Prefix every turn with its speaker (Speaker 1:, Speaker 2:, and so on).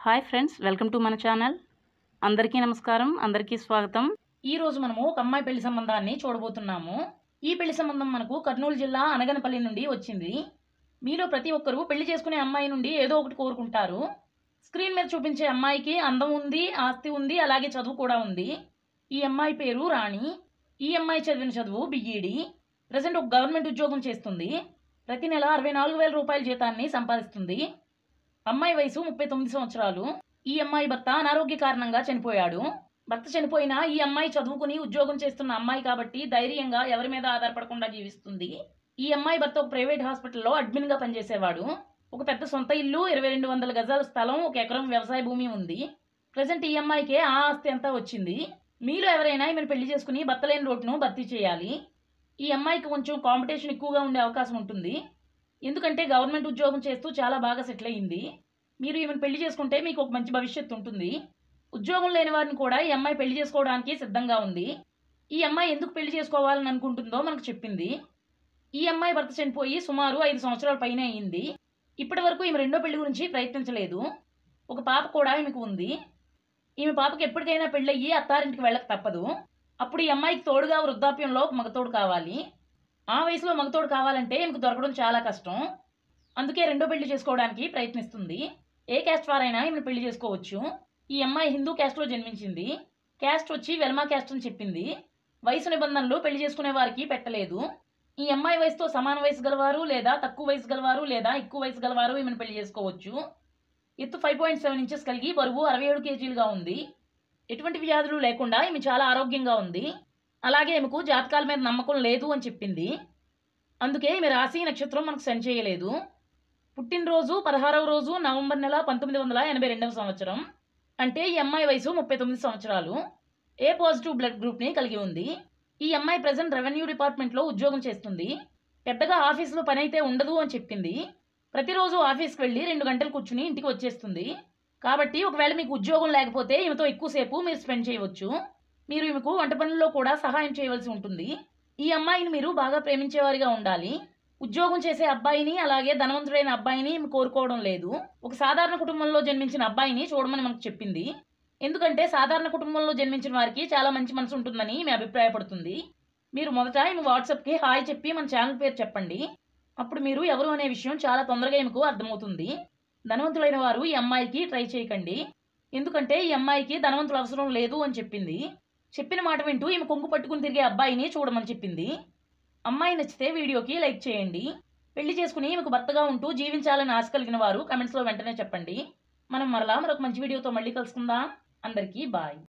Speaker 1: hi friends welcome to మన channel అందరికీ నమస్కారం అందరికీ స్వాగతం
Speaker 2: ఈ రోజు మనము ఒక అమ్మాయి పెళ్లి సంబంధాన్ని చూడబోతున్నాము ఈ పెళ్లి సంబంధం మనకు కర్నూలు జిల్లా అనగనపల్లి నుండి వచ్చింది మీలో ప్రతి ఒక్కరూ పెళ్లి చేసుకునే అమ్మాయి నుండి ఏదో ఒకటి కోరుకుంటారు స్క్రీన్ మీద చూపించే అమ్మాయికి అందం ఉంది ఆస్తి ఉంది అలాగే చదువు కూడా ఉంది ఈ అమ్మాయి పేరు రాణి ఈ అమ్మాయి చదివిన చదువు బిఈడి ప్రజెంట్ ఒక గవర్నమెంట్ ఉద్యోగం చేస్తుంది ప్రతి నెల అరవై నాలుగు వేల రూపాయల జీతాన్ని సంపాదిస్తుంది అమ్మాయి వయసు ముప్పై తొమ్మిది సంవత్సరాలు ఈ అమ్మాయి భర్త అనారోగ్య కారణంగా చనిపోయాడు భర్త చనిపోయినా ఈ అమ్మాయి చదువుకుని ఉద్యోగం చేస్తున్న అమ్మాయి కాబట్టి ధైర్యంగా ఎవరి మీద ఆధారపడకుండా జీవిస్తుంది ఈ అమ్మాయి భర్త ఒక ప్రైవేట్ హాస్పిటల్లో అడ్మిన్ గా పనిచేసేవాడు ఒక పెద్ద సొంత ఇల్లు ఇరవై రెండు వందల గజాల స్థలం ఒక ఎకరం వ్యవసాయ భూమి ఉంది ప్రజెంట్ ఈ అమ్మాయికే ఆ ఆస్తి అంతా వచ్చింది మీలో ఎవరైనా ఈమెను పెళ్లి చేసుకుని భర్త లేని రోడ్డును భర్తీ చేయాలి ఈ అమ్మాయికి కొంచెం కాంపిటీషన్ ఎక్కువగా ఉండే అవకాశం ఉంటుంది ఎందుకంటే గవర్నమెంట్ ఉద్యోగం చేస్తూ చాలా బాగా సెటిల్ అయ్యింది మీరు ఈమెను పెళ్లి చేసుకుంటే మీకు ఒక మంచి భవిష్యత్తు ఉంటుంది ఉద్యోగం లేని వారిని కూడా ఈ అమ్మాయి పెళ్లి చేసుకోవడానికి సిద్ధంగా ఉంది ఈ అమ్మాయి ఎందుకు పెళ్లి చేసుకోవాలని అనుకుంటుందో మనకు చెప్పింది ఈ అమ్మాయి భర్త చనిపోయి సుమారు ఐదు సంవత్సరాల పైన అయ్యింది ఇప్పటి వరకు ఈమె రెండో పెళ్లి గురించి ప్రయత్నించలేదు ఒక పాప కూడా ఈమెకు ఉంది ఈమె పాపకి ఎప్పటికైనా పెళ్ళయ్యి అత్తారింటికి వెళ్ళక తప్పదు అప్పుడు ఈ అమ్మాయికి తోడుగా వృద్ధాప్యంలో ఒక మగతోడు కావాలి ఆ వయసులో మగతోడు కావాలంటే ఈమెకు దొరకడం చాలా కష్టం అందుకే రెండో పెళ్లి చేసుకోవడానికి ప్రయత్నిస్తుంది ఏ క్యాస్ట్ వారైనా ఈమెను పెళ్లి చేసుకోవచ్చు ఈ అమ్మాయి హిందూ క్యాస్ట్లో జన్మించింది క్యాస్ట్ వచ్చి వెల్మా క్యాస్ట్ అని చెప్పింది వయసు నిబంధనలు పెళ్లి చేసుకునే వారికి పెట్టలేదు ఈ అమ్మాయి వయసుతో సమాన వయసు గలవారు లేదా తక్కువ వయసు గలవారు లేదా ఎక్కువ వయసు గలవారు ఈమెను పెళ్లి చేసుకోవచ్చు ఎత్తు ఫైవ్ పాయింట్ సెవెన్ ఇంచెస్ కలిగి బరువు అరవై ఏడు కేజీలుగా ఉంది ఎటువంటి వ్యాధులు లేకుండా ఈమె చాలా ఆరోగ్యంగా ఉంది అలాగే ఈమెకు జాతకాల మీద నమ్మకం లేదు అని చెప్పింది అందుకే ఈమె రాశి నక్షత్రం మనకు సెండ్ చేయలేదు పుట్టినరోజు పదహారవ రోజు నవంబర్ నెల పంతొమ్మిది వందల ఎనభై రెండవ సంవత్సరం అంటే ఈ అమ్మాయి వయసు ముప్పై తొమ్మిది సంవత్సరాలు ఏ పాజిటివ్ బ్లడ్ గ్రూప్ని కలిగి ఉంది ఈ అమ్మాయి ప్రజెంట్ రెవెన్యూ డిపార్ట్మెంట్లో ఉద్యోగం చేస్తుంది పెద్దగా ఆఫీస్లో పని అయితే ఉండదు అని చెప్పింది ప్రతిరోజు ఆఫీస్కి వెళ్ళి రెండు గంటలు కూర్చుని ఇంటికి వచ్చేస్తుంది కాబట్టి ఒకవేళ మీకు ఉద్యోగం లేకపోతే ఈమెతో ఎక్కువసేపు మీరు స్పెండ్ చేయవచ్చు మీరు ఈమెకు వంట పనుల్లో కూడా సహాయం చేయవలసి ఉంటుంది ఈ అమ్మాయిని మీరు బాగా ప్రేమించేవారిగా ఉండాలి ఉద్యోగం చేసే అబ్బాయిని అలాగే ధనవంతుడైన అబ్బాయిని ఈమె కోరుకోవడం లేదు ఒక సాధారణ కుటుంబంలో జన్మించిన అబ్బాయిని చూడమని మనకు చెప్పింది ఎందుకంటే సాధారణ కుటుంబంలో జన్మించిన వారికి చాలా మంచి మనసు ఉంటుందని ఈమె అభిప్రాయపడుతుంది మీరు మొదట ఈమె వాట్సాప్కి హాయ్ చెప్పి మన ఛానల్ పేరు చెప్పండి అప్పుడు మీరు ఎవరు అనే విషయం చాలా తొందరగా ఈమెకు అర్థమవుతుంది ధనవంతులైన వారు ఈ అమ్మాయికి ట్రై చేయకండి ఎందుకంటే ఈ అమ్మాయికి ధనవంతుల అవసరం లేదు అని చెప్పింది చెప్పిన మాట వింటూ ఈమె కొంగు పట్టుకుని తిరిగే అబ్బాయిని చూడమని చెప్పింది అమ్మాయి నచ్చితే వీడియోకి లైక్ చేయండి పెళ్లి చేసుకుని ఈమెకు భర్తగా ఉంటూ జీవించాలని ఆశ కలిగిన వారు కమెంట్స్లో వెంటనే చెప్పండి మనం మరలా మరొక మంచి వీడియోతో మళ్ళీ కలుసుకుందాం అందరికీ బాయ్